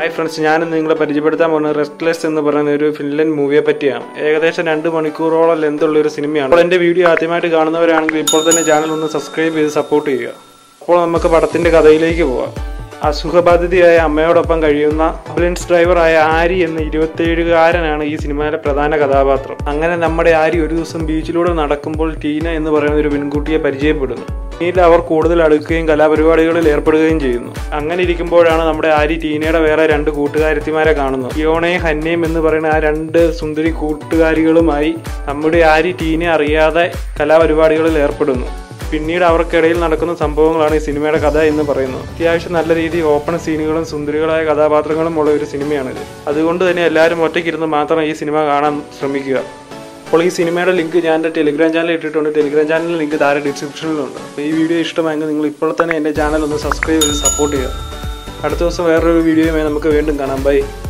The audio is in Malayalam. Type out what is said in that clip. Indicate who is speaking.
Speaker 1: ഹായ് ഫ്രണ്ട്സ് ഞാൻ ഇന്ന് നിങ്ങളെ പരിചയപ്പെടുത്താൻ പോകുന്നത് റെസ്റ്റ്ലെസ് എന്ന് പറയുന്ന ഒരു ഫിൻലൻഡ് മൂവിയെ പറ്റിയാണ് ഏകദേശം രണ്ട് മണിക്കൂറോളം ലെന്തുള്ള ഒരു സിനിമയാണ് അപ്പോൾ എൻ്റെ വീഡിയോ ആദ്യമായിട്ട് കാണുന്നവരാണെങ്കിൽ ഇപ്പോൾ തന്നെ ചാനൽ ഒന്ന് സബ്സ്ക്രൈബ് ചെയ്ത് സപ്പോർട്ട് ചെയ്യുക അപ്പോൾ നമുക്ക് പടത്തിന്റെ കഥയിലേക്ക് പോവാം അസുഖബാധിതയായ അമ്മയോടൊപ്പം കഴിയുന്ന ആംബുലൻസ് ഡ്രൈവറായ ആരി എന്ന ഇരുപത്തിയേഴുകാരനാണ് ഈ സിനിമയിലെ പ്രധാന കഥാപാത്രം അങ്ങനെ നമ്മുടെ ആരി ഒരു ദിവസം ബീച്ചിലൂടെ നടക്കുമ്പോൾ ടീന എന്ന് പറയുന്ന ഒരു പെൺകുട്ടിയെ പരിചയപ്പെടുന്നു പിന്നീട് അവർ കൂടുതൽ അടുക്കുകയും കലാപരിപാടികളിൽ ഏർപ്പെടുകയും ചെയ്യുന്നു അങ്ങനെ ഇരിക്കുമ്പോഴാണ് നമ്മുടെ ആരി ടീനയുടെ വേറെ രണ്ട് കൂട്ടുകാരത്തിമാരെ കാണുന്നത് യോണയും ഹന്നയും എന്ന് പറയുന്ന ആ രണ്ട് സുന്ദരി കൂട്ടുകാരികളുമായി നമ്മുടെ ആരി ടീനെ അറിയാതെ കലാപരിപാടികളിൽ ഏർപ്പെടുന്നു പിന്നീട് അവർക്കിടയിൽ നടക്കുന്ന സംഭവങ്ങളാണ് ഈ സിനിമയുടെ കഥ എന്ന് പറയുന്നത് അത്യാവശ്യം നല്ല രീതിയിൽ ഓപ്പൺ സീനുകളും സുന്ദരികളായ കഥാപാത്രങ്ങളും ഉള്ള ഒരു സിനിമയാണിത് അതുകൊണ്ട് തന്നെ എല്ലാവരും ഒറ്റയ്ക്കിരുന്ന് മാത്രം ഈ സിനിമ കാണാൻ ശ്രമിക്കുക അപ്പോൾ ഈ സിനിമയുടെ ലിങ്ക് ഞാൻ എൻ്റെ ടെലിഗ്രാം ചാനൽ ഇട്ടിട്ടുണ്ട് ടെലിഗ്രാം ചാനലിൽ ലിങ്ക് താഴെ ഡിസ്ക്രിപ്ഷനിലുണ്ട് അപ്പോൾ ഈ വീഡിയോ ഇഷ്ടമായെങ്കിൽ നിങ്ങൾ ഇപ്പോൾ തന്നെ എൻ്റെ ചാനൽ ഒന്ന് സബ്സ്ക്രൈബ് ചെയ്ത് സപ്പോർട്ട് ചെയ്യുക അടുത്ത ദിവസം വേറൊരു വീഡിയോയുമായി നമുക്ക് വീണ്ടും കാണാം ബൈ